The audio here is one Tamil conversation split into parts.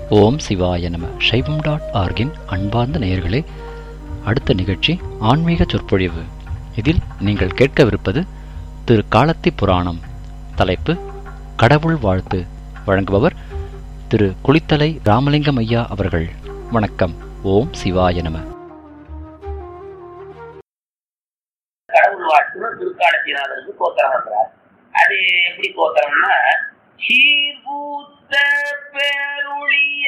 ஓம் சிவாய நம சைவம் டாட் ஆர்கின் அன்பார்ந்த நேயர்களே அடுத்த நிகழ்ச்சி ஆன்மீக சொற்பொழிவு இதில் நீங்கள் கேட்கவிருப்பது திரு காலத்தி புராணம் தலைப்பு கடவுள் வாழ்த்து வழங்குபவர் திரு குளித்தலை ராமலிங்கம் ஐயா அவர்கள் வணக்கம் ஓம் சிவாய நம கடவுள் வாழ்த்துன்னு திருக்காலத்தினாதருக்கு கோத்திரம் பண்றார் அது எப்படி கோத்திரம்னா சீர்பூத்த பேருளிய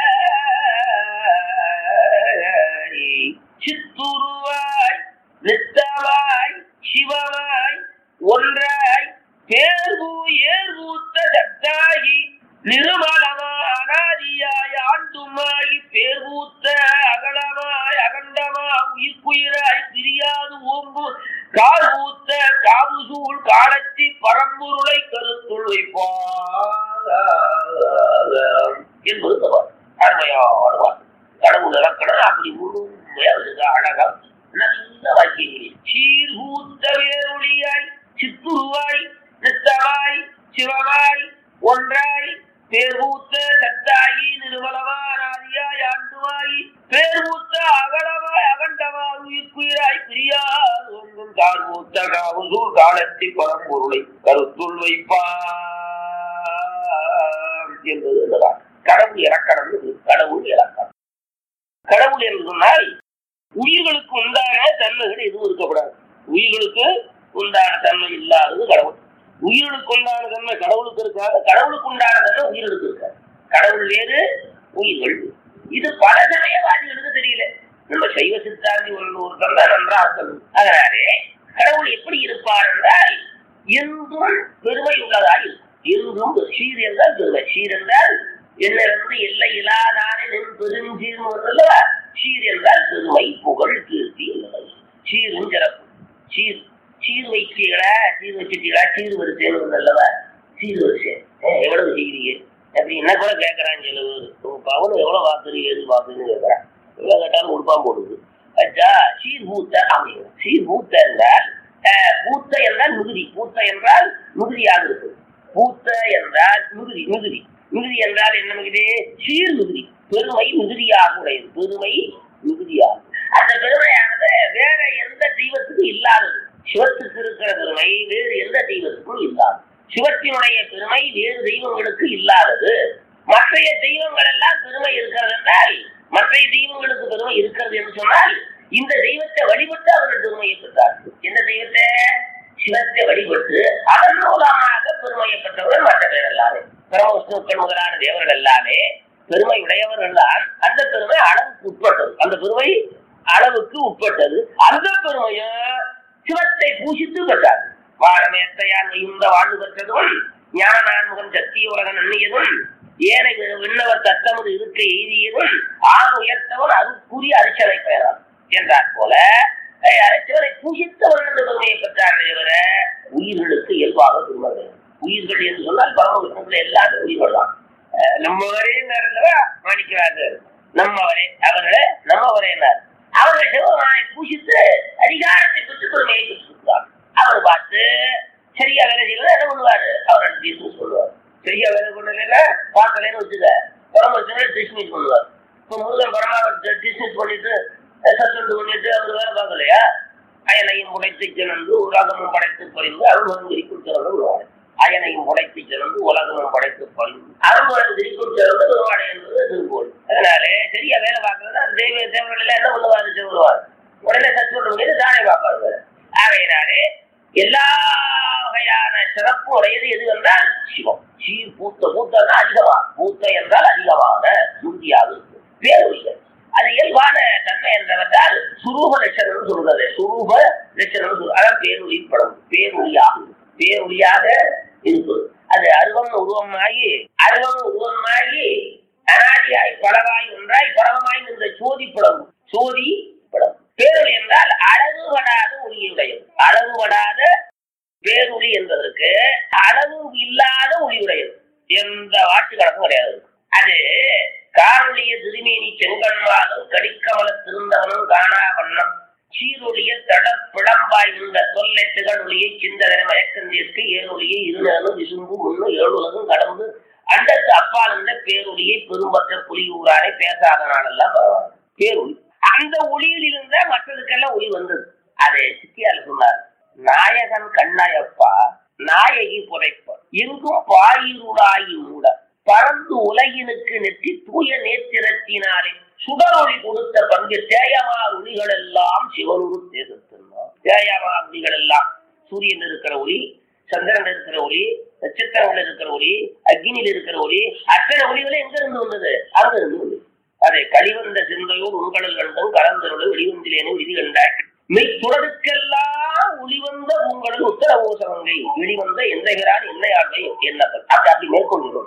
சித்துருவாய் நித்தவாய் சிவமாய் ஒன்றாய் பேர்பூ ஏர்பூத்த சத்தாகி நிருமலமானாதியாய் ஆண்டுமாகி பேர்பூத்த அகலமாய் அகண்டமா உயிர்க்குயிராய் பிரியாது ஓம்பு கால் ஊத்த காவுசூழ் காலத்தி பரம்பொருளை கருத்துள் வைப்பார் என்பது தவறு அருமையான வாக்கு கடவுள் இலக்கணம் அப்படி முழுமையா வருது அழகா நல்ல வாக்கியங்களில் சீர்கூத்த வேரொளியாய் சித்துருவாய் நித்தமாய் சிவமாய் ஒன்றாய் பேர்பூத்த சத்தாயி நிர்மலமானாதியாய் ஆண்டுவாய் பேர்பூத்த அகலமாய் அகண்டமாய் உயிர்க்குயிராய் பிரியால் ஒன்றும் கார்பூத்த காவுசூர் காலத்தி பரம்பொருளை கருத்துள் வைப்பார் என்பது இதுதான். கடவுள் இலக்கணம் இது. கடவுள் இலக்கணம் கடவுள் என்று சொன்னால் உயிர்களுக்கு உண்டான தன்மைகள் எதுவும் இருக்கக்கூடாது உயிர்களுக்கு உண்டான தன்மை இல்லாதது கடவுள் உயிர்களுக்கு உண்டான தன்மை கடவுளுக்கு இருக்காது கடவுளுக்கு உண்டான தன்மை உயிர்களுக்கு இருக்காது கடவுள் வேறு உயிர்கள் வேறு. இது பல சமயவாதிகளுக்கு தெரியல நம்ம சைவ சித்தாந்தி ஒன்று ஒருத்தர் தான் நன்றாக சொல்லணும் அதனாலே கடவுள் எப்படி இருப்பார் என்றால் என்றும் பெருமை உள்ளதாக இருக்கும் என்றும் சீர் என்றால் பெருமை சீர் என்றால் என்னிருந்து எல்லை இல்லாதானே நின் பெருஞ்சீர் அல்லவா சீர் என்றால் பெருமை புகழ் கீர்த்தி என்பது சீரும் சிறப்பு சீர் சீர் வைத்தீங்களா சீர் வச்சுட்டீங்களா சீர் வரிசைன்னு அல்லவா சீர் வரிசை ஏ, எவ்வளவு செய்கிறீங்க அப்படி என்ன கூட கேட்கறான் சில பேர் உங்க பவன் எவ்வளவு வாக்குறீங்க எது வாக்குன்னு கேட்கறான் எவ்வளவு கேட்டாலும் கொடுப்பான் போடுது அச்சா சீர் பூத்த அப்படிங்கிற சீர் பூத்த என்றால் அஹ், பூத்த என்றால் மிகுதி பூத்த என்றால் மிகுதியாக இருக்கு பூத்த என்றால் மிகுதி மிகுதி மிகுதி என்றால் என்ன மிகுதி சீர் மிகுதி பெருமை மிகுதியாக உடையது பெருமை மிகுதியாகும் அந்த பெருமையானது வேற எந்த தெய்வத்துக்கும் இல்லாதது சிவத்துக்கு இருக்கிற பெருமை வேறு எந்த தெய்வத்துக்கும் இல்லாது சிவத்தினுடைய பெருமை வேறு தெய்வங்களுக்கு இல்லாதது மற்றைய தெய்வங்கள் எல்லாம் பெருமை இருக்கிறது என்றால் மற்றைய தெய்வங்களுக்கு பெருமை இருக்கிறது என்று சொன்னால் இந்த தெய்வத்தை வழிபட்டு அவர்கள் பெருமையை பெற்றார்கள் எந்த தெய்வத்தை சிவத்தை வழிபட்டு அதன் மூலமாக பெருமையை பெற்றவர்கள் மற்ற பேர் எல்லாமே பிரமவிஷ்ணுக்கள் முதலான தேவர்கள் எல்லாமே பெருமை உடையவர்கள் தான் அந்த பெருமை அளவுக்கு உட்பட்டது அந்த பெருமை அளவுக்கு உட்பட்டது அந்த பெருமையை சிவத்தை பூசித்து பெற்றார்கள் வாழமேத்தையான் வையுந்த வாழ்வு பெற்றதும் ஞான நான்முகன் சத்திய உலகன் எண்ணியதும் ஏனை வி- விண்ணவர் தத்தமது இருக்க எய்தியதும் ஆண் உயர்த்தவன் அருக்குரிய அரிச்சனை பெயரான் என்றார் போல அஹ், அரிச்சவரை பூசித்தவர்கள் அந்த பெருமையை பெற்றார்களே தவிர உயிர்களுக்கு இயல்பாக பெருமை கிடையாது. உயிர்கள் என்று சொன்னால் பரமவிஷ்ணுக்கள் எல்லாரும் உயிர்கள் தான் அஹ், நம்மவரே நேரங்களா மாணிக்கிறார்கள் நம்மவரே அவர்களே நம்மவரே என்றார் அவர்கள் சிவபெருமானை பூசித்து அதிகாரத்தை பெற்று பெருமையை பெற்றிருக்கிறார் அவர் பார்த்து சரியா வேலை செய்யல என்ன பண்ணுவாரு அவர் தீர்ப்பு சொல்லுவார் சரியா வேலை பண்ணல பார்க்கலன்னு வச்சுக்க பரம டிஸ்மிஸ் பண்ணுவார் இப்ப முருகன் பரமாவை டிஸ்மிஸ் பண்ணிட்டு சஸ்பெண்ட் பண்ணிட்டு அவர் வேலை பார்க்கலையா அயனையும் உடைத்து சிறந்து உலகமும் படைத்து பறிந்து அருள்வரும் திரிக்கும் சிறந்து உருவாடு அயனையும் உடைத்து சிறந்து உலகமும் படைத்து பறிந்து அருள்வரும் திரிக்கும் சிறந்து உருவாடு என்பது திருக்கோள் அதனால சரியா வேலை பார்க்கறதுனா தெய்வ தேவர்கள் எல்லாம் என்ன பண்ணுவாரு சொல்லுவார் உடனே சஸ்பெண்ட் பண்ணிட்டு தானே பார்ப்பாரு ஆகையினாலே எல்லா வகையான சிறப்பு உடையது எது என்றால் சிவம் சீர் பூத்த பூத்தன்னா அதிகமா பூத்த என்றால் அதிகமான உறுதியாக இருக்கு பேரொழிகள் அது இயல்பான தன்மை என்றவற்றால் சுரூப லட்சணம் சொல்றது சுரூப லட்சணம் சொல் அதான் பேரொழி படம் பேரொழியாக இருக்கு. பேரொழியாக இருப்பது அது அருவம் உருவமாகி அருவம் உருவமாகி அனாதியாய் பலவாய் ஒன்றாய் பரவமாய் நின்ற சோதி படம் சோதி படம் பேரொழி என்றால் அளவுபடாத ஒளியுடையது அளவுபடாத பேரொளி என்பதற்கு அளவு இல்லாத ஒளியுடையது எந்த வாட்டு கணக்கும் கிடையாது அது காரொளிய திருமேனி செங்கண்வாலும் கடிக்கமல திருந்தவனும் காணா வண்ணம் சீரொழிய தட பிளம்பாய் இந்த தொல்லை திகழொழியை சிந்தனை மயக்கந்திற்கு ஏரொழியை இருநலும் விசும்பு முன்னு ஏழுலகும் கடந்து அண்டத்து அப்பால் இருந்த பேரொழியை பெரும்பற்ற புலியூரானை பேசாத நாளெல்லாம் பரவாயில்ல பேரொழி அந்த ஒளியில் இருந்த மற்றதுக்கெல்லாம் ஒளி வந்தது அதை சித்தியால் சொன்னார் நாயகன் கண்ணாயப்பா நாயகி புதைப்ப எங்கும் பாயிருளாயி மூட பறந்து உலகினுக்கு நெற்றி தூய நேத்திரத்தினாலே சுடரொளி கொடுத்த பங்கு தேயமார் ஒளிகள் எல்லாம் சிவனுரு தேசத்தினார் தேயமார் ஒளிகள் எல்லாம் சூரியன் இருக்கிற ஒளி சந்திரன் இருக்கிற ஒளி நட்சத்திரங்கள் இருக்கிற ஒளி அக்னியில் இருக்கிற ஒளி அத்தனை ஒளிகளும் எங்க இருந்து வந்தது அங்க இருந்து வந்தது அதை கழிவந்த சிந்தையோடு உங்களில் கண்டும் கலந்தரோடு வெளிவந்திலேனே விதி கண்டாய் மெய்த்துடருக்கெல்லாம் ஒளிவந்த உங்களது உத்தரவோசவங்கை வெளிவந்த எந்தைகிறான் என்னையாழ்வை எண்ணங்கள் அப்படி அப்படி மேற்கொள்கிறோம்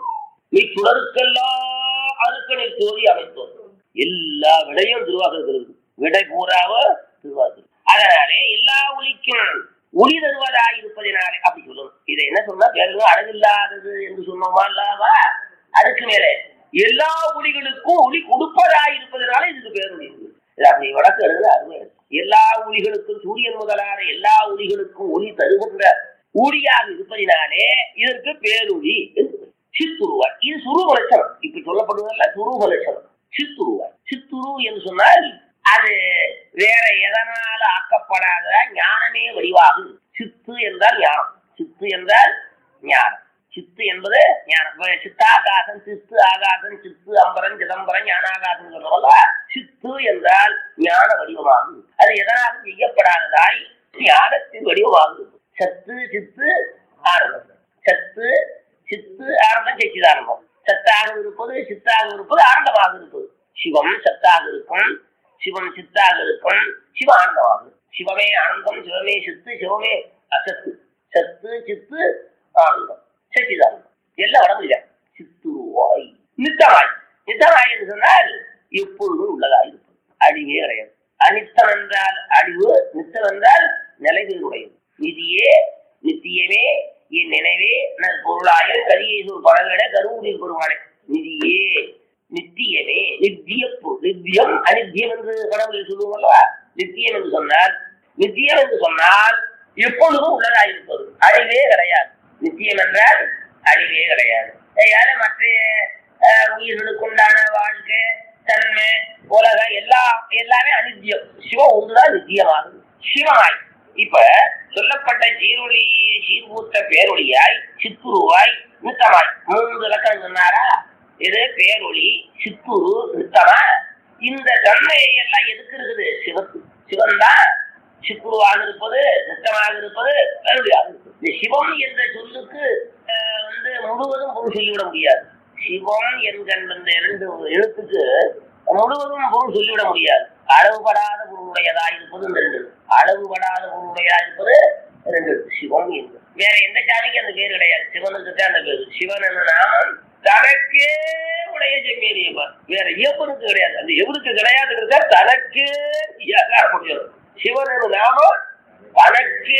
மெய்த்துடருக்கெல்லாம் அருக்கனை தோதி அமைத்தோம் எல்லா விடையும் திருவாசகத்தில் இருக்கு விடை பூராவ திருவாசகம் அதனாலே எல்லா ஒளிக்கும் ஒளி தருவதாயிருப்பதினாலே அப்படி சொல்லணும் இதை என்ன சொன்னா பேருங்க அழகில்லாதது என்று சொன்னோமா அல்லவா அதுக்கு மேலே எல்லா ஒளிகளுக்கும் ஒளி கொடுப்பதாயிருப்பதனால இதுக்கு பேரொழி இருக்கு. இது அப்படி வழக்கு எழுதுற அருமை இருக்கு. எல்லா ஒளிகளுக்கும் சூரியன் முதலான எல்லா ஒளிகளுக்கும் ஒளி தருகின்ற ஒளியாக இருப்பதினாலே இதற்கு பேரொளி என்று பெயர். சித்துருவாய் இது சுரூப லட்சணம் இப்ப சொல்லப்படுவதல்ல சுரூப லட்சணம் சித்துருவாய் சித்துரு என்று சொன்னால் அது வேற எதனால ஆக்கப்படாத ஞானமே வடிவாகும் சித்து என்றால் ஞானம் சித்து என்றால் ஞானம் சித்து என்பது ஞானம் இப்ப சித்தாகாசம் சித்து ஆகாசம் சித்து அம்பரம் சிதம்பரம் ஞானாகாசம் சொல்றோம்ல சித்து என்றால் ஞான வடிவமாகும் அது எதனாலும் செய்யப்படாததாய் ஞானத்தின் வடிவமாகும் சத்து சித்து ஆனந்தம் சத்து சித்து ஆனந்தம் சச்சிதானந்தம் சத்தாக இருப்பது சித்தாக இருப்பது ஆனந்தமாக இருப்பது சிவம் சத்தாக இருக்கும் சிவம் சித்தாக இருக்கும் சிவ ஆனந்தமாகும் சிவமே ஆனந்தம் சிவமே சித்து சிவமே அசத்து சத்து சித்து ஆனந்தம் சச்சிதானந்தம் எல்லாம் வடமொழியா சித்துருவாய் நித்தமாய் நித்தமாய் என்று சொன்னால் எப்பொழுதும் உள்ளதாய் இருப்பது அழிவே கிடையாது அனித்தம் என்றால் அழிவு நித்தம் என்றால் நிலைகளுடையது நிதியே நித்தியமே என் நினைவே நல் பொருளாய கரியேசூர் பழங்கட கருவூரில் பெருமானே நிதியே நித்தியமே நித்திய பொருள் நித்தியம் அனித்தியம் என்று கடவுளில் சொல்லுவோம் நித்தியம் என்று சொன்னால் நித்தியம் என்று சொன்னால் எப்பொழுதும் உள்ளதாயிருப்பது அழிவே கிடையாது நித்தியம் என்றால் அழிவே கிடையாது ஏதாவது மற்ற அஹ், உயிர்களுக்கு உண்டான வாழ்க்கை தன்மை உலகம் எல்லாம் எல்லாமே அனித்தியம் சிவம் ஒன்றுதான் நித்தியமாகும் சிவமாய் இப்ப சொல்லப்பட்ட சீரொளி சீர்பூத்த பேரொளியாய் சித்துருவாய் நித்தமாய் மூன்று இலக்கணம் சொன்னாரா இது பேரொளி சித்துரு நித்தமா இந்த தன்மையை எல்லாம் எதுக்கு இருக்குது சிவத்து சிவன் தான் சிக்குருவாக இருப்பது நித்தமாக இருப்பது பேரொளியாக இருப்பது இந்த சிவம் என்ற சொல்லுக்கு அஹ், வந்து முழுவதும் பொருள் சொல்லிவிட முடியாது சிவம் என்கின்ற இந்த இரண்டு எழுத்துக்கு முழுவதும் பொருள் சொல்லிவிட முடியாது அளவுபடாத பொருளுடையதா இருப்பது இந்த ரெண்டு அளவுபடாத பொருளுடையதா இருப்பது ரெண்டு சிவம் என்று வேற எந்த சாமிக்கும் அந்த பேர் கிடையாது சிவனுக்கு தான் அந்த பேரு சிவன் என்ற நாமம் தனக்கே உடைய செம்மேறியவர் வேற இயப்பனுக்கு கிடையாது அந்த எவருக்கு கிடையாதுங்கிறத தனக்கே இயக்க முடியும் சிவன் என்ற நாமம் தனக்கே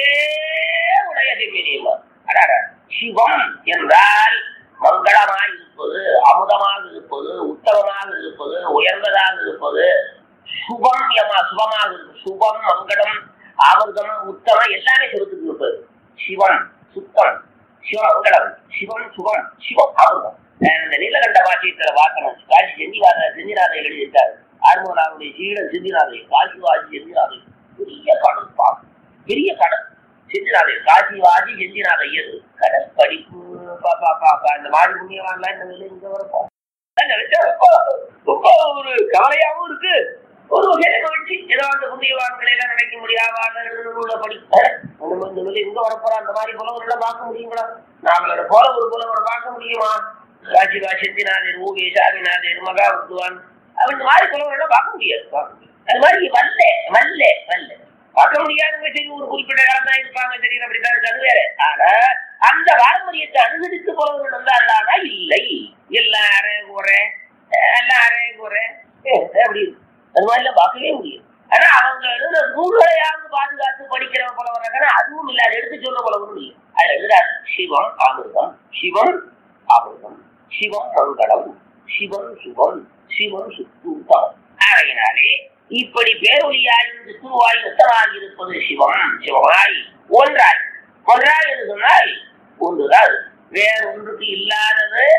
உடைய செம்மேறியவர் அடாடா சிவம் என்றால் மங்களமாய் இருப்பது அமுதமாக இருப்பது உத்தமமாக இருப்பது உயர்ந்ததாக இருப்பது சுபம் யமா சுபமாக இருப்பது சுபம் மங்களம் அமிர்தம் உத்தமம் எல்லாமே சிவத்துக்கு இருப்பது சிவம் சுத்தம் சிவமங்கலம் சிவம் சுபம் சிவம் அமிர்தம் அஹ் இந்த நீலகண்ட வாசியத்துல வாக்கணும் காசி செஞ்சிநாத செஞ்சிநாதை எழுதியிருக்காரு ஆர்மோனாவுடைய சீடன் செஞ்சிநாதை காசி வாசி செஞ்சிநாதை பெரிய கடல் பாக்கம் பெரிய கடல் செஞ்சினாதை காசி வாசி செஞ்சினாத ஐயர் கடல் படிப்பு பாப்பா பாப்பா இந்த மாதிரி புண்ணியவான்லாம் இந்த நிலை இங்க வரப்போம் நினைச்சா ரொம்ப ரொம்ப ஒரு கவலையாவும் இருக்கு ஒரு வகையில மகிழ்ச்சி ஏதோ அந்த புண்ணியவான்களை எல்லாம் நினைக்க முடியாத படிப்பு நம்ம இந்த நிலை இங்க வரப்போறோம் அந்த மாதிரி புலவர்களை பார்க்க முடியுங்களா நாங்களோட போல ஒரு புலவரை பார்க்க முடியுமா காசி வாசி செஞ்சினாதர் ஊவே சாமிநாதர் மகா வித்துவான் அவன் இந்த மாதிரி புலவர்களை பார்க்க முடியாது பார்க்க முடியாது. அது மாதிரி வல்ல வல்ல வல்ல பார்க்க முடியாதவங்க சரி ஒரு குறிப்பிட்ட காலம் தான் இருப்பாங்க சரி அப்படித்தான் இருக்கு அது வேற ஆனா அந்த பாரம்பரியத்தை அனுசரித்து போறவர்கள் வந்தார்களானா இல்லை எல்லாம் அரை குறை எல்லாம் அரை குறை அப்படி இருக்கு. அது மாதிரிலாம் பார்க்கவே முடியும் ஆனா அவங்க எழுதுற நூல்களையாவது பாதுகாத்து படிக்கிறவங்க போல வர்றாங்கன்னா அதுவும் இல்லை அதை எடுத்து சொல்ல போலவும் இல்லை அது எழுதுறாரு சிவம் அமிர்தம் சிவம் அமிர்தம் சிவம் மங்களம் சிவம் சுகம் சிவம் சுத்தம் ஆகையினாலே இப்படி பேரொழியாய் கிறிஸ்துவாய் நித்தமாய் இருப்பது சிவம் சிவமாய் ஒன்றாய் ஒன்றாய் என்று சொன்னால் ஒன்றுதான் வேற ஒன்றுக்கு இல்லாதது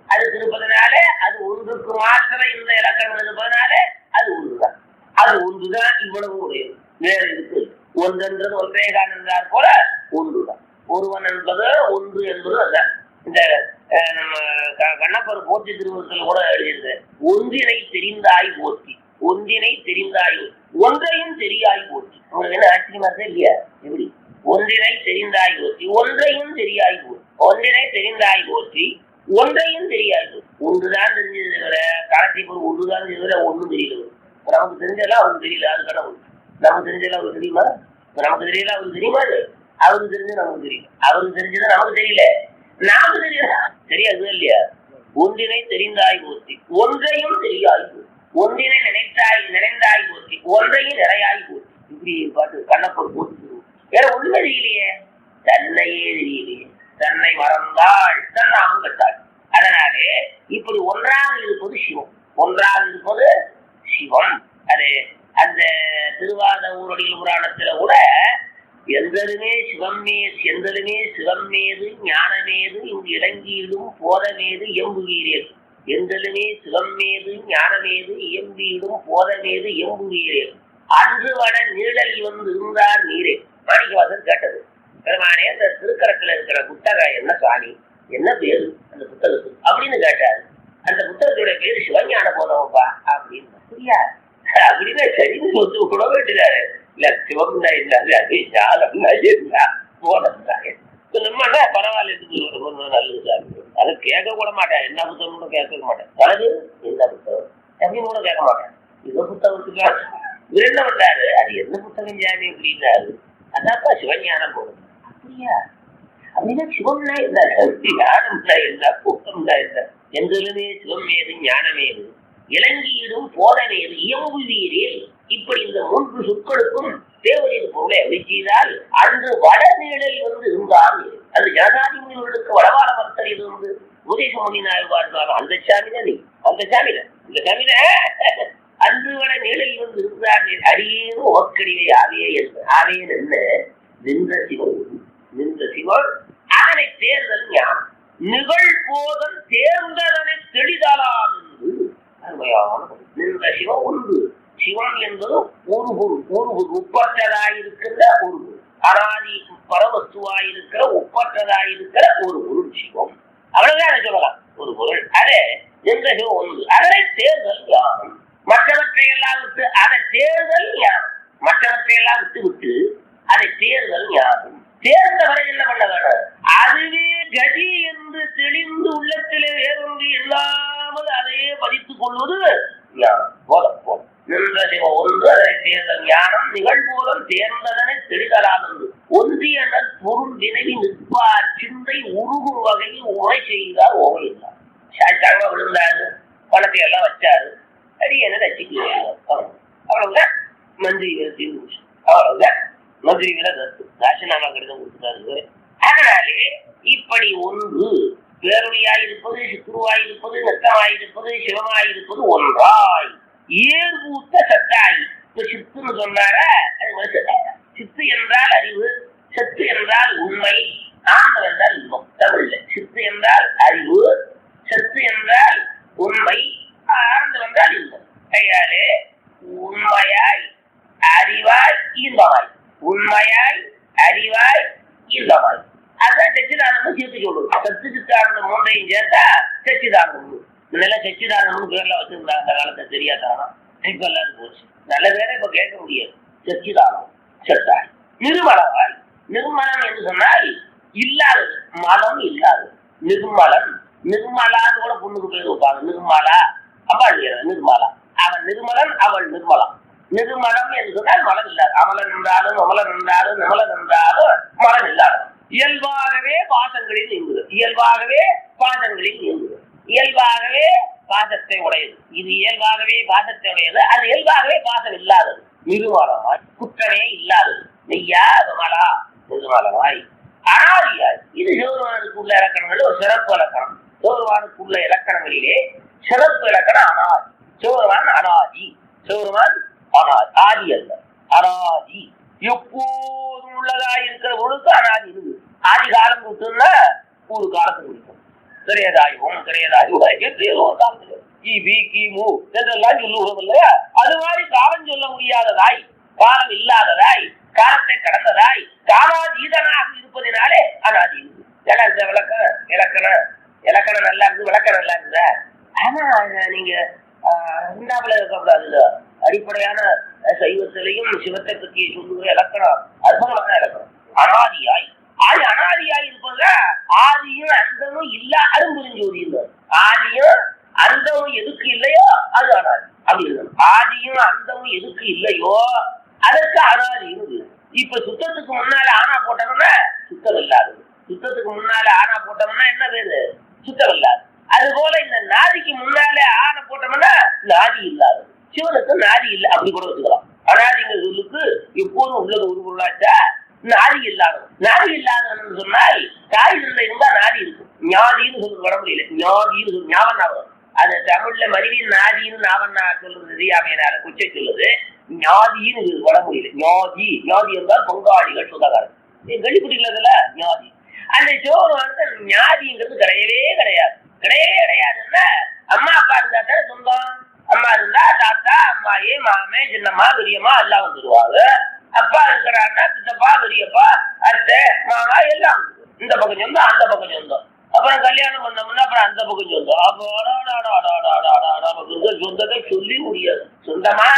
அதுக்கு இருப்பதனால அது ஒன்றுக்கு மாத்திரம் இந்த இலக்கணம் இருப்பதனால அது ஒன்றுதான் அது ஒன்றுதான் இவ்வளவு உடையது வேற இருக்கு ஒன்றென்றது ஒன்றே தான் என்றார் போல ஒன்றுதான் ஒருவன் என்பது ஒன்று என்பது அதுதான் இந்த அஹ், நம்ம க- கண்ணப்பர் போற்றி திருவத்தில் கூட எழுதியிருந்த ஒன்றினை தெரிந்தாய் போற்றி ஒன்றினை தெரிந்தாய் போற்றி. ஒன்றையும் தெரியாய் போற்றி உங்களுக்கு என்ன ஆச்சரியமா இருக்கா இல்லையா எப்படி ஒன்றினை தெரிந்தாய் போற்றி ஒன்றையும் தெரியாய் போற்றி ஒன்றினை தெரிந்தாய் போற்றி ஒன்றையும் தெரியாது ஒன்றுதான் தெரிஞ்சது தவிர காலத்தை போய் ஒன்றுதான் தெரிஞ்சது தவிர ஒன்றும் தெரியல இப்ப நமக்கு தெரிஞ்சதெல்லாம் அவருக்கு தெரியல அது கடவுள் நமக்கு தெரிஞ்சதெல்லாம் அவருக்கு தெரியுமா இப்ப நமக்கு தெரியல அவருக்கு தெரியுமா அது? அவருக்கு தெரிஞ்சது நமக்கு தெரியும் அவருக்கு தெரிஞ்சது நமக்கு தெரியல நமக்கு தெரியல தெரியாது இல்லையா ஒன்றினை தெரிந்தாய் போற்றி ஒன்றையும் தெரியாய் போற்றி ஒன்றினை நினைத்தாய் நினைந்தாய் போற்றி ஒன்றையும் நிறையாய் போற்றி இப்படி பாட்டு கண்ணப்பர் போட்டு வேற ஒண்ணுமே தெரியலையே தன்னையே தெரியலையே தன்னை மறந்தாள் தன்னாமும் கட்டாள் அதனாலே இப்படி ஒன்றாக இருப்பது சிவம் ஒன்றாக இருப்பது சிவம் அது அந்த திருவாத ஊரடியில் புராணத்துல கூட எந்தலுமே சிவம்மே எந்தலுமே சிவம்மேது ஞானமேது இங்கு இறங்கியிடும் போதமேது எம்புவீரேன் எந்தலுமே சிவம்மேது ஞானமேது இயம்பியிடும் போதமேது எம்புவீரேன் அன்று வட நீழல் வந்து இருந்தார் நீரே மாணிக்கவாசன் கேட்டது பெருமானே அந்த திருக்கரத்துல இருக்கிற புத்தகம் என்ன சாமி என்ன பேரு அந்த புத்தகத்துக்கு அப்படின்னு கேட்டாரு அந்த புத்தகத்துடைய பேரு சிவஞான போதவப்பா அப்படின்னு புரியா அப்படின்னு சரின்னு சொல்லி கூட வேண்டியதாரு இல்ல சிவம்னா இல்லாது அது ஞானம்னா என்ன போனதுதான் நம்மனா பரவாயில்ல இதுக்கு ஒரு ஒண்ணு நல்லது சாமி அது கேட்க கூட மாட்டேன் என்ன புத்தகம் கூட கேட்க மாட்டேன் பழகு என்ன புத்தகம் அப்படின்னு கூட கேட்க மாட்டேன் இந்த புத்தகத்துக்கு இவர் என்ன பண்றாரு அது என்ன புத்தகம் ஜாதி அப்படின்னாரு அதான்ப்பா சிவஞானம் போகுது அப்படியா அப்படின்னா சிவம்னா என்ன ஞானம்னா என்ன கூட்டம்னா என்ன எங்களுமே சிவம் ஏது ஞானமேது இலங்கியிடும் போதனேது இயம்பு வீரேல் இப்படி இந்த மூன்று சொற்களுக்கும் தேவரீது பொருளை அவை செய்தால் அன்று வடநீழல் வந்து இருந்தார் அந்த ஜனதாதி முனிவர்களுக்கு வடவார பக்தர் இது வந்து உதேச முனி நாயகா இருந்தாலும் அந்த சாமி தான் நீ அந்த சாமி தான் இந்த சாமி தான் அன்று வட நீழல் வந்து இருந்தார் அரியேது ஓக்கடிவை ஆவியே என்று ஆவியே என்ன நின்ற சிவம் நின்ற சிவம் அதனை தேர்தல் ஞானம் நிகழ் போதல் தேர்ந்ததனை தெளிதலாம் என்று அருமையான பொருள். நின்ற சிவம் ஒன்று சிவம் என்பது ஒரு பொருள் ஒரு பொருள் ஒப்பற்றதாயிருக்கிற ஒரு பொருள் அனாதி பரவத்துவாயிருக்கிற ஒப்பற்றதாயிருக்கிற ஒரு பொருள் சிவம் அவ்வளவுதான் அதை சொல்லலாம் ஒரு பொருள் அதே நின்ற சிவம் ஒன்று அதனை தேர்தல் ஞானம் மற்றவற்றை எல்லாம் விட்டு அதை தேர்தல் ஞானம் மற்றவற்றை எல்லாம் விட்டு விட்டு அதை தேர்தல் ஞானம் தேர்ந்தவரை என்ன பண்ண வேணும் அதுவே கதி என்று தெளிந்து உள்ளத்திலே வேறொன்று இல்லாமல் அதையே பதித்துக் கொள்வது ஞானம் போதும் போதும் நின்ற சிவ ஒன்று அதை தேர்தல் ஞானம் நிகழ்போதம் தேர்ந்ததனை தெளிதலாம் என்று ஒன்றியன பொருள் வினவி நிற்பார் சிந்தை உருகும் வகையில் உரை செய்தார் ஓவையில்லார் சாய்த்தாங்க விழுந்தாரு பணத்தை எல்லாம் வச்சாரு அடி என்ன ரசிக்கிறாங்க அவ்வளவுதான் மந்திரி வேலை தீர்ந்து போச்சு. அவ்வளவுதான் மந்திரி வேலை ரத்து ராசினாமா கடிதம் கொடுத்துட்டாரு அதனாலே இப்படி ஒன்று பேரொழியாயிருப்பது சித்துருவாயிருப்பது நெத்தமாயிருப்பது சிவமாயிருப்பது ஒன்றாய் ஏர்பூத்த சத்தாய் இப்ப சித்துன்னு சொன்னாரா அது மாதிரி சத்தாய் சித்து என்றால் அறிவு சத்து என்றால் உண்மை ஆண்டவன் என்றால் இன்பம் தமிழ்ல சித்து என்றால் அறிவு சத்து என்றால் உண்மை ஆனந்தம் என்றால் இன்பம் கையாலே உண்மையாய் அறிவாய் இன்பமாய் உண்மையாய் அறிவாய் இன்பமாய் அதான் சச்சிதானந்தம் சேர்த்து சொல்லுவோம் சத்து சித்தானந்தம் மூன்றையும் சேர்த்தா சச்சிதானந்தம் முன்னெல்லாம் சச்சிதானந்தம் பேர்ல வச்சிருந்தாங்க அந்த காலத்துல தெரியாதானா இப்ப எல்லாரும் போச்சு நல்ல பேரை இப்ப கேட்க முடியாது சச்சிதானம் சத்தாய் நிர்மலவாய் நிர்மலம் என்று சொன்னால் இல்லாதது மலம் இல்லாதது நிர்மலன் நிர்மலான்னு கூட பொண்ணுக்கு பேர் வைப்பாங்க நிர்மலா அம்பாள் பேர் நிர்மலா அவன் நிர்மலன் அவள் நிர்மலா நிர்மலம் என்று சொன்னால் மலம் இல்லாது அமலன் என்றாலும் அமலன் என்றாலும் நிமலன் என்றாலும் மலம் இல்லாதவன் இயல்பாகவே பாசங்களில் நீங்குது இயல்பாகவே பாசங்களில் நீங்குது இயல்பாகவே பாசத்தை உடையது இது இயல்பாகவே பாசத்தை உடையது அது இயல்பாகவே பாசம் இல்லாதது நிருமலமாய் குற்றமே இல்லாதது நெய்யா விமலா நிர்மலமாய் அனாதியாய் இது சிவருமானுக்கு உள்ள இலக்கணங்கள் ஒரு சிறப்பு இலக்கணம் சிவருமானுக்கு உள்ள இலக்கணங்களிலே சிறப்பு இலக்கணம் அனாதி சிவருமான் அனாதி சிவருமான் அனாதி ஆதி அல்ல அனாதி எப்போதும் உள்ளதா இருக்கிற பொழுது அனாதி இருக்கு ஆதி காலம் கொடுத்தோம்னா ஒரு காலத்துக்கு கொடுக்கும் திரையதாயுவும் திரையதாயுவாய் கிபி கிமு என்றெல்லாம் சொல்லுவோம் இல்லையா அது மாதிரி காலம் சொல்ல முடியாததாய் காலம் இல்லாததாய் காலத்தை கடந்ததாய் காலாதீதனாக இருப்பதினாலே அனாதி இருக்கு நல்லா இருந்த விளக்கம் இலக்கணம் இலக்கணம் நல்லா இருந்து விளக்கம் நல்லா இருக்குதா ஆமா அது நீங்க இந்தாப்புல இருக்கக்கூடாது அடிப்படையான சைவத்திலையும் சிவத்தை பற்றி சொல்லுகிற இலக்கணம் அற்புதமான இலக்கணம் அனாதியாய் ஆதி அனாதியாய் இருப்பத ஆதியும் அந்தமும் இல்ல அரும்புரிஞ்சோதி ஆதியும் அந்தமும் எதுக்கு இல்லையோ அது அனாதி அப்படி இருக்கணும் ஆதியும் அந்தமும் எதுக்கு இல்லையோ அதற்கு அனாதி இருக்கு இப்ப சுத்தத்துக்கு முன்னால ஆனா போட்டோம்னா சுத்தம் இல்லாதது சுத்தத்துக்கு முன்னால ஆனா போட்டோம்னா என்ன பேரு சுத்தம் இல்லாது அது போல இந்த நாதிக்கு முன்னாலே ஆனை போட்டோம்னா நாதி இல்லாது சிவனுக்கு நாதி இல்ல அப்படி கூட வச்சுக்கலாம் அனாதிங்க சொல்லுக்கு எப்போதும் உள்ளது ஒரு பொருளாச்சா நாதி இல்லாதவன் நாதி இல்லாதவன் சொன்னால் தாய் தந்தை இருந்தா நாதி இருக்கும் ஞாதின்னு சொல்றது வர முடியல ஞாதின்னு சொல்லு ஞாபகம் ஞாபகம் அது தமிழ்ல மறுபடியும் நாதின்னு நாவண்ணா சொல்றது தெரியாமையினால குச்சை சொல்லுது ஞாதின்னு இது வர முடியல ஞாதி ஞாதி என்றால் பங்காளிகள் சொந்தக்காரன் வெளிப்பிடிக்கிறதுல ஞாதி அந்த சோறு வந்து ஞாதிங்கிறது கிடையவே கிடையாது கிடையவே கிடையாதுன்னா அம்மா அப்பா இருந்தா தானே சொந்தம் அம்மா இருந்தா தாத்தா அம்மாயி மாமே சின்னம்மா பெரியம்மா எல்லாம் வந்துருவாங்க அப்பா இருக்கிறாருன்னா சித்தப்பா பெரியப்பா அத்தை மாமா எல்லாம் இந்த பக்கம் சொந்தம் அந்த பக்கம் சொந்தம் அப்புறம் கல்யாணம் பண்ணோம்னா அப்புறம் அந்த பக்கம் சொந்தம் அப்போ சொந்தத்தை சொல்லி முடியாது சொந்தமா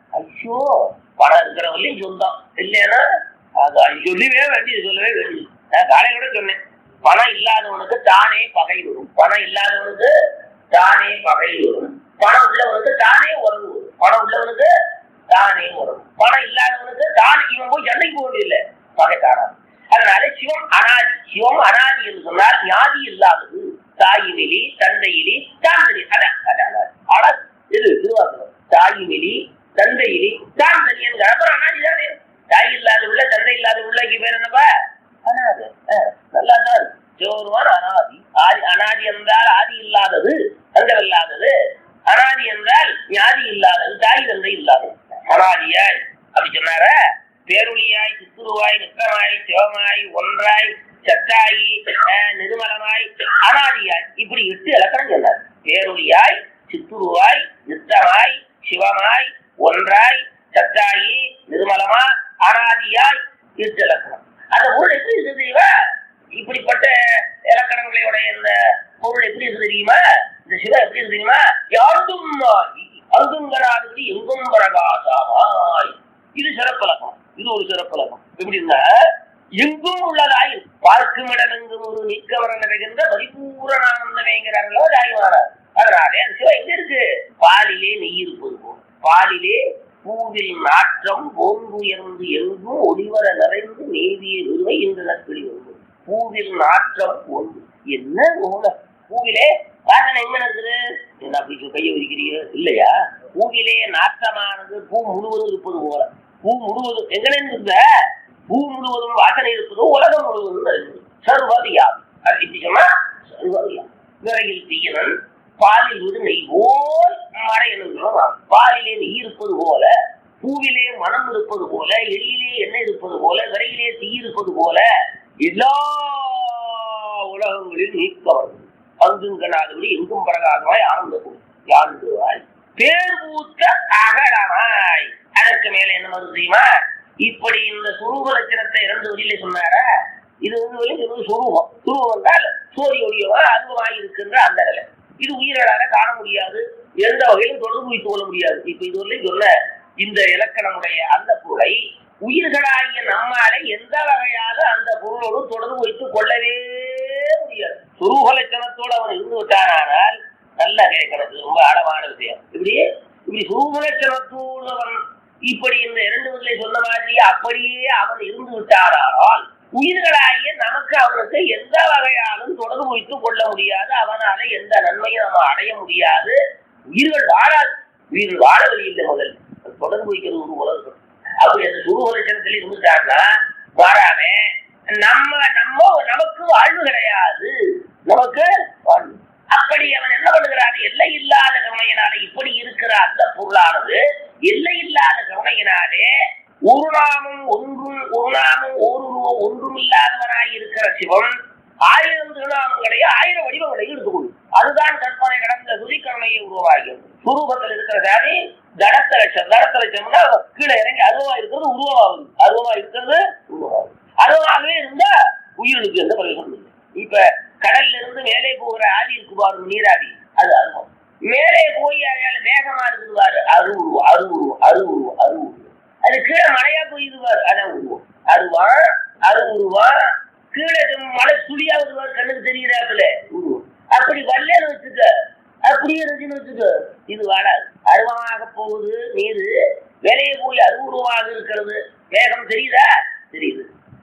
ஐயோ பணம் இருக்கிறவங்களையும் சொந்தம் இல்லைன்னா அது சொல்லவே வேண்டியது சொல்லவே வேண்டியது நான் காலையில கூட சொன்னேன் பணம் இல்லாதவனுக்கு தானே பகை வரும் பணம் இல்லாதவனுக்கு தானே பகை வரும் பணம் உள்ளவனுக்கு தானே உறவு வரும் பணம் உள்ளவனுக்கு தானே உறவு பணம் இல்லாதவனுக்கு தான் இவன் போய் சண்டைக்கு போக வேண்டியதில்லை பகைக்காரன் அதனால சிவம் அனாதி சிவம் அனாதி என்று சொன்னால் ஞாதி இல்லாதது தாயினிலி தந்தையிலி தாந்தனி அதான் அதான் அதான் இது திருவாசகம் தாயினிலி தந்தையிலி தாந்தனி என்கிற அப்புறம் அனாதி தானே தாய் இல்லாத உள்ள தந்தை இல்லாத உள்ளக்கு பேர் என்னப்பா அனாது நல்லா தான் சிவருமான் அனாதி ஆதி அனாதி என்றால் ஆதி இல்லாதது அந்தம் இல்லாதது அனாதி என்றால் ஞாதி இல்லாதது தாய் தந்தை இல்லாதது அனாதியாய் அப்படி சொன்னார பேருளியாய் சித்துருவாய் நித்தமாய் சிவமாய் ஒன்றாய் சத்தாயி நிர்மலமாய் அனாதியாய் இப்படி எட்டு இலக்கணம் சொன்னார் பேருளியாய் சித்துருவாய் நித்தமாய் சிவமாய் ஒன்றாய் சத்தாயி நிர்மலமா அனாதியாய் எட்டு இலக்கணம் அந்த பொருள் எப்படி இருக்கு தெரியுமா இப்படிப்பட்ட இலக்கணங்களையுடைய இந்த பொருள் எப்படி இருக்கு தெரியுமா இந்த சிவம் எப்படி இருக்கு தெரியுமா யாண்டும் அங்குங்கராதி எங்கும் பிரகாசமாய் இது சிறப்பலக்கம் இது ஒரு சிறப்பலக்கம் எப்படி இருந்தா எங்கும் உள்ளதாய் பார்க்கும் இடமெங்கும் ஒரு நீக்கவர நிறைகின்ற பரிபூரணானந்தமேங்கிறார்களோ தாய்மாரார் அதனாலே அந்த சிவம் எங்க இருக்கு பாலிலே நெய் இருப்பது போல் பாலிலே பூவில் நாற்றம் போன்றுயர்ந்து எங்கும் ஒளிவர நிறைந்து நேவிய விருவை இந்த நற்கிளி வந்து பூவில் நாற்றம் போன்று என்ன நூல பூவிலே வாசனை எங்க இருக்குது என்ன அப்படி கையை விதிக்கிறீங்க இல்லையா பூவிலே நாற்றமானது பூ முழுவதும் இருப்பது போல பூ முழுவதும் எங்க இருந்த பூ முழுவதும் வாசனை இருப்பது உலகம் முழுவதும் சர்வதியாகும் அது இப்படி சொன்னா சர்வதியாகும் விரையில் தீயனன் பாலில் ஒரு நெய் போல் மறையணும் பாலிலே நெய் இருப்பது போல பூவிலே மனம் இருப்பது போல எளியிலே எண்ணெய் இருப்பது போல விரையிலே தீ இருப்பது போல எல்லா உலகங்களில் நீக்கவர்கள் அங்குங்கனாதபடி எங்கும் பிரகாசமாய் ஆனந்தம் யாழ்ந்துவாய் பேர் பூத்த அகலமாய் அதற்கு மேல என்ன வருது தெரியுமா இப்படி இந்த சுரூப லட்சணத்தை இரண்டு வழியில சொன்னாரா இது வந்து வழி இது சுரூபம் சுரூபம் என்றால் சூரிய ஒளியவா அதுவாய் இருக்கின்ற அந்த நிலை இது உயிர்களால காண முடியாது எந்த வகையிலும் தொடர்பு வைத்துக் கொள்ள முடியாது இப்ப இதுவரையும் சொன்ன இந்த இலக்கணமுடைய அந்த பொருளை உயிர்களாகிய நம்மாலே எந்த வகையாக அந்த பொருளோடு தொடர்பு வைத்துக் கொள்ளவே முடியாது சுரூப லட்சணத்தோடு அவன் இருந்து விட்டானால் நல்லா கேட்கறது ரொம்ப ஆழமான விஷயம் இப்படி இப்படி சுரூப லட்சணத்தோடு அவன் இப்படி இந்த இரண்டு முதலே சொன்ன மாதிரி அப்படியே அவன் இருந்து விட்டாரானால் உயிர்களாகிய நமக்கு அவனுக்கு எந்த வகையாலும் தொடர்பு வைத்துக் கொள்ள முடியாது அவனால எந்த நன்மையும் நம்ம அடைய முடியாது உயிர்கள் வாழாது உயிர்கள் வாழ வழியில்லை முதல் தொடர்பு வைக்கிறது ஒரு உலகம் அப்படி அந்த சுரூப லட்சணத்தில் இருந்துட்டாங்கன்னா வாராம நம்ம நம்ம நமக்கு வாழ்வு கிடையாது நமக்கு வாழ்வு அப்படி அவன் என்ன பண்ணுகிறான் எல்லை இல்லாத கருணையினாலே இப்படி இருக்கிற அந்த பொருளானது எல்லை இல்லாத கருணையினாலே ஒரு நாமும் ஒன்றும் ஒரு நாமும் ஒரு ஒன்றும் இல்லாதவனாய் இருக்கிற சிவம் ஆயிரம் திருநாமங்களை ஆயிரம் வடிவங்களை எடுத்துக்கொள்ளும் அதுதான் கற்பனை கடந்த சுதிக்கரணையை உருவாகியது சுரூபத்தில் இருக்கிற சாமி தடத்த லட்சம் தடத்த லட்சம்னா கீழே இறங்கி அருவமா இருக்கிறது உருவமாகுது அருவமா இருக்கிறது உருவமாகுது அருவமாகவே இருந்தா உயிருக்கு எந்த பிரயோஜனம் இல்லை இப்ப கடல்ல இருந்து மேலே போகிற ஆவி இருக்கு பாருங்க நீராவி அது அருவம் மேலே போய் அதால வேகமா இருக்குது பாரு அரு உருவம் அரு உருவம் அரு உருவம் அரு உருவம் அது கீழே மழையா போயிது பாரு அதான் உருவம் அருவா அரு உருவா கீழே மழை துளியா வருவார் கண்ணுக்கு தெரிகிறாப்புல உருவம் அப்படி வரலன்னு வச்சுக்க அப்படியே இருந்துச்சுன்னு வச்சுக்க இது வாடாது அருவமாக போகுது நீர் வெளியே போய் அருவுருவமாக இருக்கிறது வேகம் தெரியுதா தெரியுது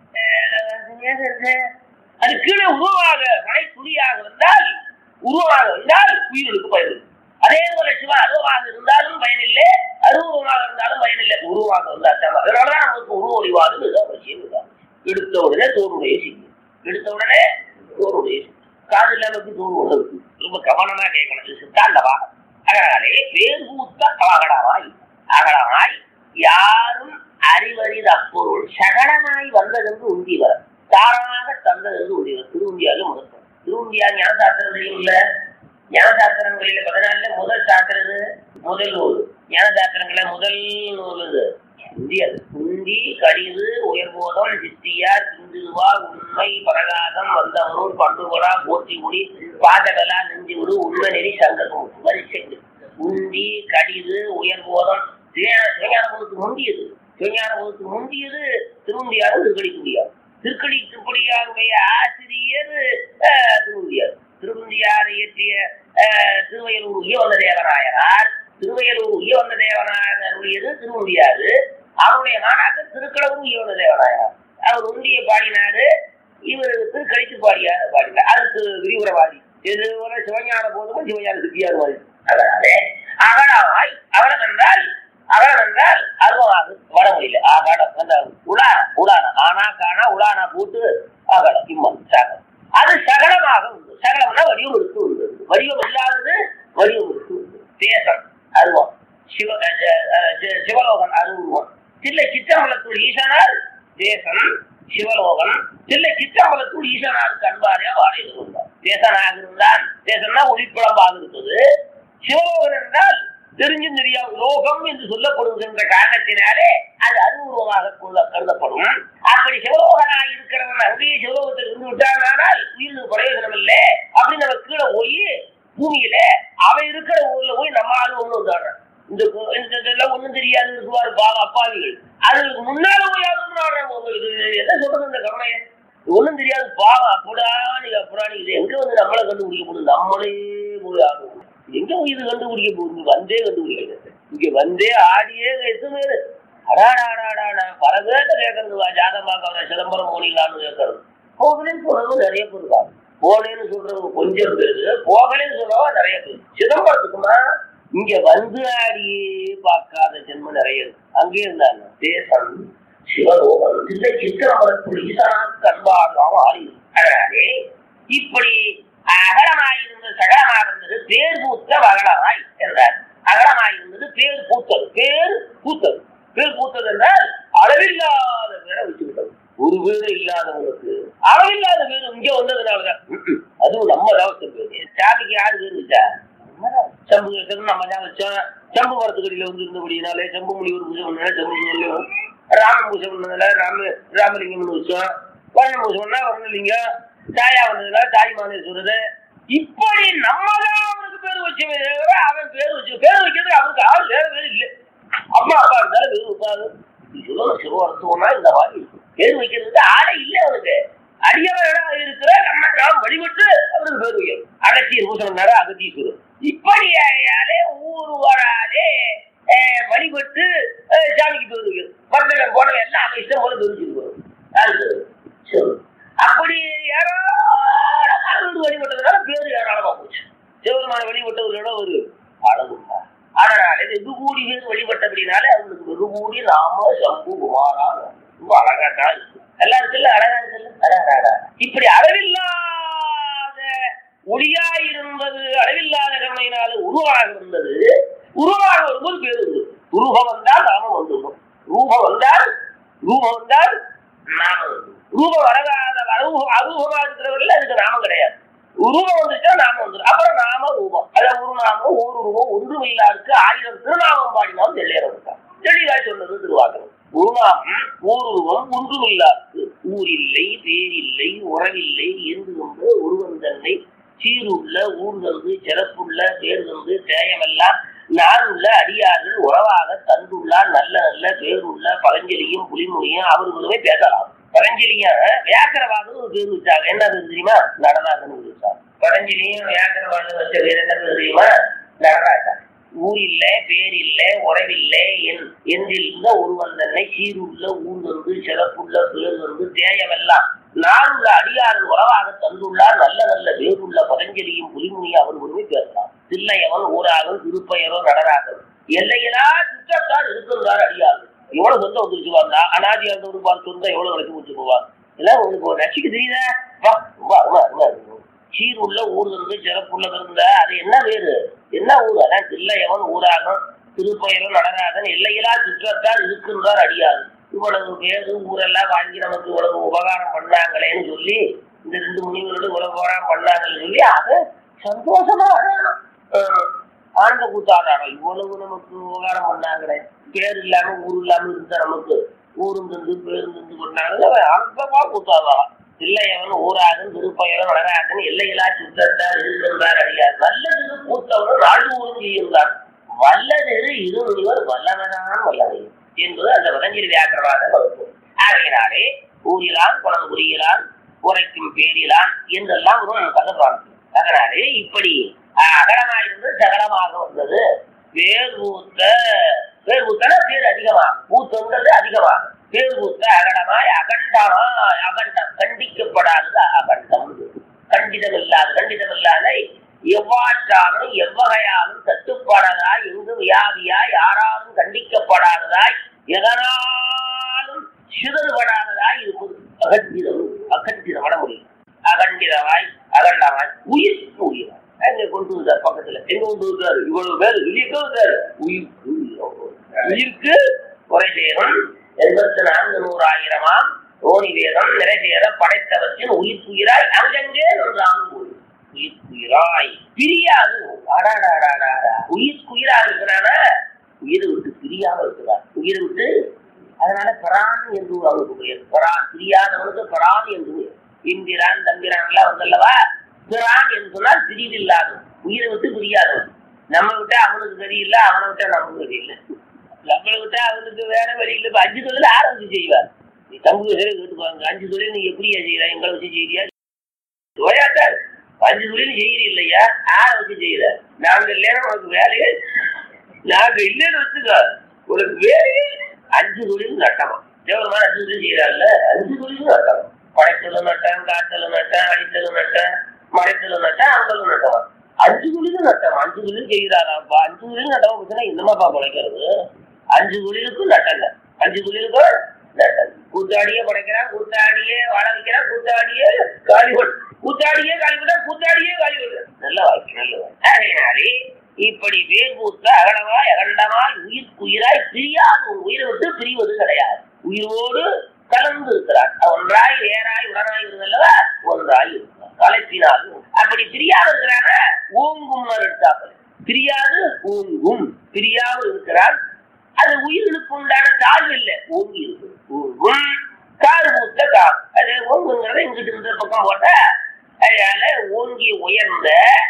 அஹ் வேகம் இருக்கு. அது கீழே உருவமாக மழை துளியாக வந்தால் உருவமாக வந்தால் உயிருக்கு பயன் அதே போல சிவா அருவமாக இருந்தாலும் பயனில்லை அருவமாக இருந்தாலும் பயனில்லை உருவமாக வந்தால் தான் அதனாலதான் நமக்கு உருவ ஒளிவாது மிக அவசியம் இதுதான். எடுத்த உடனே தோறுடைய சிங்கம் எடுத்த உடனே தோறுடைய சிங்கம் காது இல்லாம தோறு உள்ளது ரொம்ப கவனமா கேட்கணும் இது சித்தாந்தவா அதனாலே பேர் பூத்த அகடமாய் அகடமாய் யாரும் அறிவறித அப்பொருள் சகடமாய் வந்ததென்று உந்தி வர தாராக தந்ததென்று உந்தி வர திருவுந்தியாலும் முதல் திருவுந்தியா ஞான சாஸ்திரங்களையும் இல்ல ஞான சாஸ்திரங்களில பதினாலுல முதல் சாஸ்திரது முதல் நூல் ஞான சாஸ்திரங்கள முதல் நூல் இது இந்தி அது குந்தி கடிது உயர்போதம் சித்தியார் சிந்துவா உண்மை பிரகாசம் வந்தவரும் பண்டுகொடா போற்றிகுடி பாதகலா நெஞ்சுவிடு உண்மை நெறி சங்ககம் வரிசைகள் உந்தி கடிது உயர்போதம் சிவஞான போதத்துக்கு முந்தியது சிவஞான போதத்துக்கு முந்தியது திருவந்தியாரும் திருக்கடிக்குடியார் திருக்கடி திருப்படியாருடைய ஆசிரியர் அஹ், திருவந்தியார் திருவந்தியார் இயற்றிய அஹ், திருவயலூர் உயவந்த தேவராயரார் திருவயலூர் உயவந்த தேவராயருடையது திருவந்தியாரு அவருடைய மாணாக்கர் திருக்கடவுர் உயவந்த தேவராயர் அவர் உண்டிய பாடினாரு இவர் திருக்கடித்து பாடியார் பாடினார் அதுக்கு விரிவுரைவாதி இது போல சிவஞான போதும் சிவஞான சித்தியார் மாதிரி அதனாலே அகடமாய் அகடம் என்றால் அகடம் என்றால் அருவமாக வடமொழியில அகடம் அந்த உலான உலான ஆனா காணா உலானா கூட்டு அகடம் இம்மன் சகலம் அது சகலமாக உண்டு சகலம்னா வடிவம் எடுத்து உண்டு வடிவம் இல்லாதது வடிவம் எடுத்து உண்டு தேசம் அருவம் சிவ அஹ் அஹ் சி- சிவலோகன் அருவம் தில்லை சிற்றம்பலத்தூர் ஈசனார் தேசன் சிவலோகன் தில்லை சிற்றம்பலத்தூர் ஈசனாருக்கு அன்பாரியா வாழையில் இருந்தார் தேசனாக இருந்தான் தேசம்னா ஒளிப்புலம்பாக இருந்தது சிவலோகன் என்றால் தெரிஞ்சும் தெரியாம லோகம் என்று சொல்லப்படுகின்ற காரணத்தினாலே அது அருவுருவமாக கொள்ள- கருதப்படும் அப்படி சிவலோகனாய் இருக்கிறவன் அங்கேயே சிவலோகத்தில் இருந்து விட்டானால் உயிருக்கு பிரயோஜனம் இல்லை அப்படி நம்ம கீழே போய் பூமியில அவன் இருக்கிற ஊர்ல போய் நம்ம ஆளு ஒண்ணு வந்தாடுறான் இந்த கு- இந்த இதெல்லாம் ஒண்ணும் தெரியாது இருக்குவாரு பாவ அப்பாவிகள் அதுக்கு முன்னால போய் ஆடுறாங்க உங்களுக்கு என்ன சொல்றது இந்த கருணைய ஒண்ணும் தெரியாது பாவம் அப்படா நீங்க அப்படா நீங்க இது எங்க வந்து நம்மளை கண்டுபிடிக்க போகுது நம்மளே போய் ஆடுவோம் எங்க போய் இது கண்டுபிடிக்க போகுது இங்க வந்தே கண்டுபிடிக்க இங்க வந்தே ஆடியே எத்தனை பேரு அடாடாடாடா பல பேர்ட்ட கேட்கறது வா ஜாதகம் பார்க்க சிதம்பரம் போனீங்களான்னு கேட்கறது போகலன்னு சொல்றவங்க நிறைய பேர் இருக்காங்க போனேன்னு சொல்றவங்க கொஞ்சம் பேரு போகலன்னு சொல்றவங்க நிறைய பேர் சிதம்பரத்துக்குமா இங்க வந்து ஆடியே பார்க்காத ஜென்மம் நிறைய இருக்கு அங்கே இருந்தாங்க தேசம் சிவலோகம் இல்லை சித்திரம்பரத்துள் ஈசனா கண்பாடாம ஆடி அதனாலே இப்படி அகலமாயிருந்தது சகலமாக இருந்தது பேர் பூத்த அகலமாய் என்றார் அகலமாயிருந்தது பேர் பூத்தது பேர் பூத்தது பேர் பூத்தது என்றால் அளவில்லாத பேரை வச்சுக்கிட்டது ஒரு பேரு இல்லாதவங்களுக்கு அளவில்லாத பேரு இங்க வந்ததுனாலதான் ம்ம். அதுவும் நம்ம தான் வச்ச பேரு சாமிக்கு யாரு பேர் வச்சா சம்பு கேட்கறது நம்ம தான் வச்சோம் சம்பு மரத்துக்கடியில வந்து இருந்தபடினாலே சம்பு முனி ஒரு பூஜை பண்ணா சம்பு சொல்லுவோம் ராம பூஜை பண்ணதுல ராம ராமலிங்கம் வச்சோம் வர்ண பூஜை பண்ணா வர்ணலிங்கம் தாயா வந்ததுல தாய் மானேஸ்வரர் இப்படி நம்ம தான் அவனுக்கு பேர் வச்சவே தவிர அவன் பேர் வச்சு பேர் வைக்கிறது அவனுக்கு ஆள் வேற பேர் இல்லை அம்மா அப்பா இருந்தாலும் பேர் வைப்பாரு சிவன் சிவவர்த்தம்னா இந்த மாதிரி இருக்கும். பேர் வைக்கிறதுக்கு ஆளே இல்லை அவனுக்கு அடியவர்களா இருக்கிற நம்ம நாம் வழிபட்டு அவருக்கு பேர் வைக்கணும் அகத்தியர் பூசணாரு அகத்தீஸ்வரர் இப்படி ஆகையாலே ஊர் வராலே அஹ், வழிபட்டு அஹ், சாமிக்கு பேர் வைக்கணும் மற்றவன் போனவன் எல்லாம் அவன் இஷ்டம் போல பேர் வச்சுருக்கோம் யாருக்கு சிவன். அப்படி யாராவது வழிபட்டதுனால பேர் ஏராளமா போச்சு சிவருமான வழிபட்டவர்களோட ஒரு அளவு அதனால வெகு கூடி பேர் வழிபட்டபடினாலே அவங்களுக்கு வெகு கூடி நாம சம்பு குமாரா ரொம்ப அழகா தான் இருக்கு நல்லா இருக்குல்ல அழகா இருக்குல்ல அழகா, அழகா. இப்படி அளவில்லாத ஒளியா இருந்தது அளவில்லாத கருணையினால உருவாக இருந்தது உருவாக வரும்போது பேர் உண்டு ரூபம் வந்தால் நாமம் வந்துடும் ரூபம் வந்தால் ரூபம் வந்தால் நாமம் வந்துடும் ரூபம் வரகாத வரவு அரூபம் அரூபமா இருக்கிறவர்கள் அதுக்கு நாமம் கிடையாது உருவம் வந்துச்சா நாமம் வந்துடும் அப்புறம் நாம ரூபம் அதான் உருநாமம் ஒரு உருவம் ஒன்றுமில்லாருக்கு ஆயிரம் திருநாமம் பாடினாலும் தெளிவாக இருக்கான் தெளிவா சொன்னது திருவாசகம் உருநாமம் ஓருருவம் ஒன்றுமில்லாருக்கு ஊரில்லை பேரில்லை உறவில்லை என்று கொண்டு ஒருவன் தன்னை சீருள்ள ஊர்தந்து சிறப்புள்ள பேர்தந்து தேயமெல்லாம் நாருள்ள அடியார்கள் உறவாக தந்துள்ளார் நல்ல நல்ல பேருள்ள பதஞ்சலியும் புலிமொழியும் அவர்களுமே பேசலாம் பதஞ்சலியும் வியாக்கரவாதம் ஒரு பேர் வச்சாங்க என்ன பேர் தெரியுமா நடராஜன் வச்சாங்க பதஞ்சலியும் வியாக்கரவாதம் வச்ச பேர் என்ன பேர் தெரியுமா நடராஜன் ஊரில்லை பேரில்லை உறவில்லை என் என்றிருந்த ஒருவன் தன்னை சீருள்ள ஊர்தந்து சிறப்புள்ள பேர் வந்து தேயமெல்லாம் நாருள்ள அடியார்கள் உறவாக தந்துள்ளார் நல்ல நல்ல வேறுள்ள பதஞ்சலியும் புலிமுனியும் அவர் ஒருமை பேசலாம் தில்லையவன் ஊராகும் திருப்பெயரோ நடராகன் எல்லையிலா சுற்றத்தால் இருக்கின்றார் அடியார்கள் எவ்வளவு சொந்தம் வந்துருச்சு வந்தா அனாதி ஒரு பார்த்து சொந்தம் எவ்வளவு கிடைச்சு வச்சு போவார் எல்லாம் உங்களுக்கு ஒரு ரசிக்கு தெரியுதா வா வா வா வா சீர் உள்ள ஊர் இருந்து சிறப்புள்ள இருந்த அது என்ன வேறு என்ன ஊர் அதான் தில்லையவன் ஊராகும் திருப்பெயரும் நடராகன் எல்லையிலா சுற்றத்தால் இருக்கின்றார் அடியார் இவ்வளவு பேரு ஊரெல்லாம் வாங்கி நமக்கு இவ்வளவு உபகாரம் பண்ணாங்களேன்னு சொல்லி இந்த ரெண்டு முனிவரோடு இவ்வளவு உபகாரம் பண்ணாங்கன்னு சொல்லி அது சந்தோஷமா அழணும். அஹ் ஆண்ட கூத்தாடுறாங்க இவ்வளவு நமக்கு உபகாரம் பண்ணாங்களே பேர் இல்லாம ஊர் இல்லாம இருந்த நமக்கு ஊரும் தந்து பேரும் தந்து பண்ணாங்க அற்பமா கூத்தாடுறான் இல்லையவன் ஊராகன் திருப்பயவன் வளராகன் எல்லையிலா சுத்தத்தார் இருக்கின்றார் அடியார் நல்லது கூத்தவனும் நாடு ஊரும் செய்கின்றான் வல்லது இருமுனிவர் வல்லவனான் வல்லவை என்பது அந்த வதஞ்சலி வியாக்கரவாத வகுப்பு ஆகையினாலே ஊரிலான் குணம் புரியலான் உரைக்கும் பேரிலான் என்றெல்லாம் ஒரு கதப்பாங்க அதனாலே இப்படி அகலமாயிருந்து சகலமாக வந்தது வேர் ஊத்த வேர் ஊத்தனா பேர் அதிகமாகும் ஊத்துங்கிறது அதிகமாகும் பேர் ஊத்த அகலமாய் அகண்டமாய் அகண்டம் கண்டிக்கப்படாதது அகண்டம் கண்டிதம் இல்லாத கண்டிதம் இல்லாத எவ்வாற்றாலும் எவ்வகையாலும் தட்டுப்படாதாய் எங்கு வியாதியாய் யாராலும் கண்டிக்கப்படாததாய் எதனாலும் சிதறுபடாததாய் இருப்பது அகண்டிதம் அகண்டிதம் வட முடியும் அகண்டிதமாய் அகண்டமாய் உயிர் உயிர் அங்க கொண்டு வந்தார் பக்கத்துல எங்க கொண்டு வந்தாரு இவ்வளவு பேர் வெளியே வந்தாரு உயிருக்கு உயிருக்கு குறை சேரும் எண்பத்தி நான்கு நூறாயிரமாம் ஓனி வேதம் நிறைவேற படைத்தவற்றின் உயிர்ப்புயிராய் அங்கங்கே நின்றான் உயிர்ப்புயிராய் பிரியாது அடாடாடாடா உயிர்க்குயிரா இருக்கிறான உயிரை விட்டு பிரியாம இருக்கிறார் உயிரை விட்டு அதனால பரான் என்று அவனுக்கு பெயர் பரான் பிரியாதவனுக்கு பரான் என்று பெயர் இந்திரான் தம்பிரான் எல்லாம் வந்தல்லவா பிரான் என்று சொன்னால் பிரிவில்லாத உயிரை விட்டு பிரியாதவன் நம்ம விட்டா அவனுக்கு சரியில்லை அவனை விட்டா நமக்கு சரியில்லை நம்மளை விட்டா அவனுக்கு வேற வழி இல்லை இப்ப அஞ்சு தொழில் ஆரம்பிச்சு செய்வார் நீ தம்பு கேட்டுப்பாங்க அஞ்சு தொழில் நீ எப்படியா செய்யற எங்களை வச்சு செய்யறியா ஓயாத்தார் அஞ்சு தொழில் செய்யறீ இல்லையா ஆற வச்சு செய்யற நாங்க இல்லைன்னா உனக்கு வேலையே நாங்க இல்லைன்னு வச்சுக்கோ உனக்கு வேலையே அஞ்சு தொழில் நட்டமா தேவரமான அஞ்சு தொழில் செய்யறாங்கல்ல அஞ்சு தொழில் நட்டம் படைத்தல நட்டம் காத்தல நட்டம் அடித்தல நட்டம் மடைத்தல நட்டம் அங்கல நட்டமா அஞ்சு தொழிலும் நட்டம் அஞ்சு தொழில் செய்யறாராப்பா அஞ்சு தொழில் நட்டமா போச்சுன்னா என்னமாப்பா படைக்கிறது அஞ்சு தொழிலுக்கும் நட்டம் இல்லை அஞ்சு தொழிலுக்கும் நட்டம் கூத்தாடியே படைக்கிறான் கூத்தாடியே வாழ வைக்கிறான் கூத்தாடியே காலி கூத்தாடியே காலி விட்டா கூத்தாடியே காலி விடுற நல்ல வாய்ப்பு நல்ல வாய்ப்பு ஆகையினாலே இப்படி வேர் பூத்த அகலமாய் அகண்டமாய் உயிர்க்குயிராய் பிரியாது உயிரை விட்டு பிரிவது கிடையாது உயிரோடு கலந்து இருக்கிறார் ஒன்றாய் வேறாய் உடனாய் இருந்தல்லவா ஒன்றாய் இருக்கிறார் கலைப்பினால் அப்படி பிரியாது இருக்கிறான ஓங்கும் எடுத்தாப்பல் பிரியாது ஓங்கும் பிரியாமல் இருக்கிறார் அது உயிர்களுக்கு உண்டான தாழ்வு இல்லை ஓங்கி இருக்கு ஓங்கும் கார் பூத்த கார் அது ஓங்குங்கிறத இங்கிட்டு இந்த பக்கம் போட்ட அதனால ஓங்கி உயர்ந்த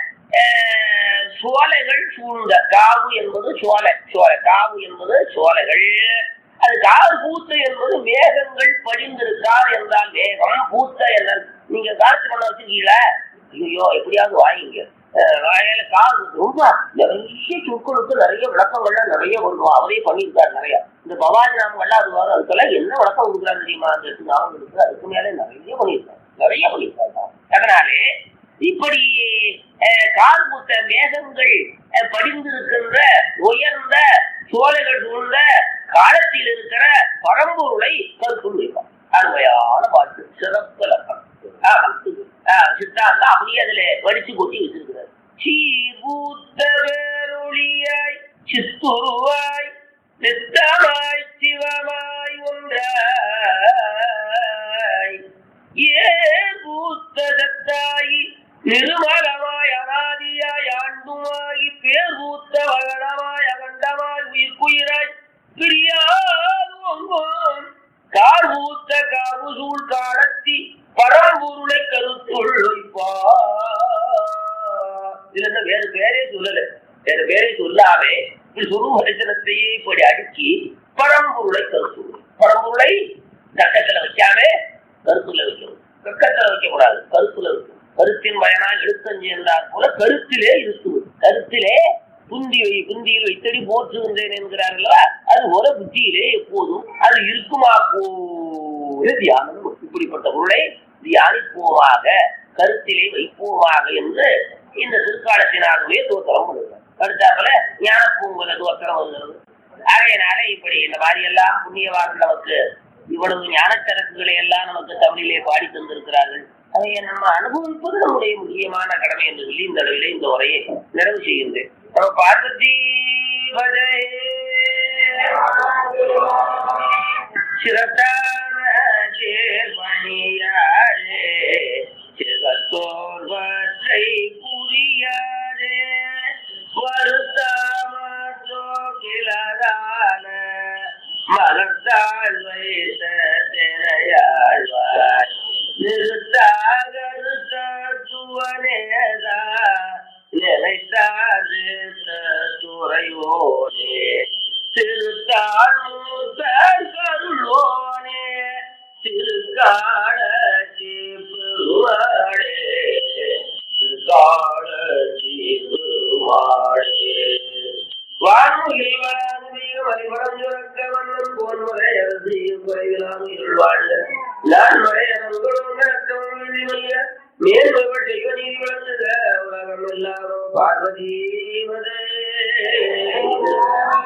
சோலைகள் சூழ்ந்த காவு என்பது சோலை சோலை காவு என்பது சோலைகள் அது காவு பூத்த என்பது மேகங்கள் படிந்திருக்கார் என்றால் மேகம் பூத்த என்ன நீங்க காலத்து பண்ண வச்சிருக்கீங்களா ஐயோ எப்படியாவது வாங்கிங்க வாயில காது ரொம்ப நிறைய சொற்களுக்கு நிறைய விளக்கங்கள்லாம் நிறைய வருவோம் அவரே பண்ணியிருக்காரு நிறைய இந்த பவானி நாமங்கள்லாம் அது வரும் அதுக்கெல்லாம் என்ன விளக்கம் கொடுக்குறாரு தெரியுமா அந்த எட்டு நாமம் இருக்கு அதுக்கு மேலே நிறைய பண்ணியிருக்காரு நிறைய பண்ணியிருக்காரு அதனாலே இப்படி கால் பூத்த மேகங்கள் படிந்திருக்கின்ற உயர்ந்த சோலைகள் சூழ்ந்த காலத்தில் இருக்கிற பரம்பொருளை கருத்துள் வைப்பார் அருமையான பாட்டு சிறப்பு லக்கம் சித்தாந்தம் அப்படியே அதுல படிச்சு கொட்டி வச்சிருக்கிறார் சீர்பூத்த வேரொழியாய் சித்துருவாய் சித்தமாய் சிவமாய் ஒன்றாய் ஏ பூத்த சத்தாயி நிருமலமாய் அனாதியாய் ஆண்டுமாகி பேர் பூத்த வகடமாய் அகண்டமாய் உயிர்க்குயிராய் பிரியாதுவங்கோம் கார் பூத்த காவுசூழ் காலத்தி பரம்பொருளை கருத்துள் வைப்பா இதுல என்ன வேறு பேரே சொல்லல வேற பேரே சொல்லாமே இப்படி சுரூப தரிசனத்தையே இப்படி அடுக்கி பரம்பொருளை கருத்து பரம்பொருளை கக்கத்துல வைக்காம கருத்துல வைக்கணும் கக்கத்துல வைக்க கூடாது கருத்துல வைக்கணும் கருத்தின் பயனால் எழுத்தஞ்சு என்றார் போல கருத்திலே இருக்குது கருத்திலே புந்தி வை புந்தியில் வைத்தடி போற்றுகின்றேன் என்கிறார்களா அது போல புத்தியிலே எப்போதும் அது இருக்குமா போல தியானம் இப்படிப்பட்ட பொருளை தியானிப்போமாக கருத்திலே வைப்போமாக என்று இந்த திருக்காலத்தினாலுமே தோத்திரம் பண்ணுகிறார் கருத்தாப்புல ஞான பூங்கல தோத்திரம் வருகிறது ஆகையினால இப்படி இந்த மாதிரி எல்லாம் புண்ணியவார்கள் நமக்கு இவ்வளவு ஞானச்சரக்குகளை எல்லாம் நமக்கு தமிழிலே பாடி தந்திருக்கிறார்கள் அதை நம்ம அனுபவிப்பது நம்முடைய முக்கியமான கடமை என்று சொல்லி இந்த அளவிலே இந்த உரையை நிறைவு செய்கின்றேன் நம்ம பார்வதி சிரத்தான சேர்மணியாரே சிறத்தோர்வற்றை புரியாதே வருத்தாமற்றோ கிளதான மலர்த்தாள் வைத்த திரையாழ்வாய் நிறுத்தாகருத்த துவனேதா நிலைத்தாது துறைவோனே திருத்தாள் மூத்தர் கருளோனே திருக்கால பெருவாடே திருக்கால பெருவாடே வான்முகில் வளாந்திய வரிவடம் சுரக்க வண்ணம் போன்முறை அரசிய குறைவிலாம் இருள்வாழ்க நான் மழையனங்களும் நடக்கவும் விதிமைய மேல்மகள் செய்வ நீதி வழங்குக உலகம் எல்லாரும் பார்வதி